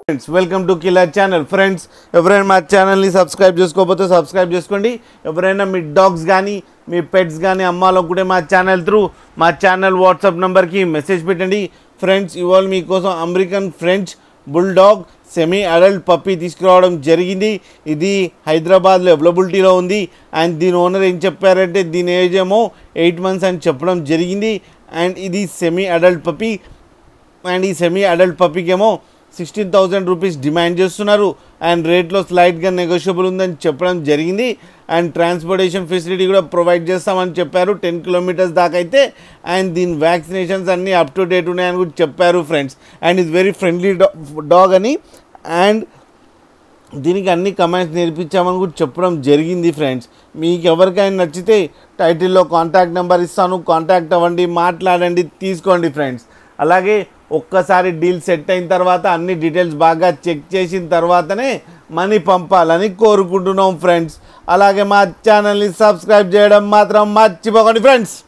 friends welcome to killer channel friends ఎవరైనా మా ఛానల్ని సబ్స్క్రైబ్ చేసుకోకపోతే సబ్స్క్రైబ్ చేసుకోండి ఎవరైనా మీ డాగ్స్ కానీ మీ పెట్స్ కానీ అమ్మాలనుకుంటే మా ఛానల్ త్రూ మా ఛానల్ వాట్సాప్ నెంబర్కి మెసేజ్ పెట్టండి ఫ్రెండ్స్ ఇవాళ మీకోసం American French bulldog semi adult puppy తీసుకురావడం జరిగింది ఇది హైదరాబాద్లో అవైలబిలిటీలో ఉంది అండ్ దీని ఓనర్ ఏం చెప్పారంటే దీని ఏజ్ ఏమో ఎయిట్ మంత్స్ అని చెప్పడం జరిగింది అండ్ ఇది సెమీ అడల్ట్ పప్పీ అండ్ ఈ సెమీ అడల్ట్ పప్పీకి ఏమో సిక్స్టీన్ థౌజండ్ రూపీస్ డిమాండ్ చేస్తున్నారు అండ్ రేట్లో స్లైట్గా నెగోషియబుల్ ఉందని చెప్పడం జరిగింది అండ్ ట్రాన్స్పోర్టేషన్ ఫెసిలిటీ కూడా ప్రొవైడ్ చేస్తామని చెప్పారు టెన్ కిలోమీటర్స్ దాకా అయితే అండ్ దీని వ్యాక్సినేషన్స్ అన్నీ అప్ టు డేట్ ఉన్నాయని కూడా చెప్పారు ఫ్రెండ్స్ అండ్ ఇది వెరీ ఫ్రెండ్లీ డాగ్ అని అండ్ దీనికి అన్ని కమెంట్స్ నేర్పించామని కూడా చెప్పడం జరిగింది ఫ్రెండ్స్ మీకు ఎవరికైనా నచ్చితే టైటిల్లో కాంటాక్ట్ నెంబర్ ఇస్తాను కాంటాక్ట్ అవ్వండి మాట్లాడండి తీసుకోండి ఫ్రెండ్స్ అలాగే ఒక్కసారి డీల్ సెట్ అయిన తర్వాత అన్ని డీటెయిల్స్ బాగా చెక్ చేసిన తర్వాతనే మనీ పంపాలని కోరుకుంటున్నాం ఫ్రెండ్స్ అలాగే మా ఛానల్ని సబ్స్క్రైబ్ చేయడం మాత్రం మర్చిపోకండి ఫ్రెండ్స్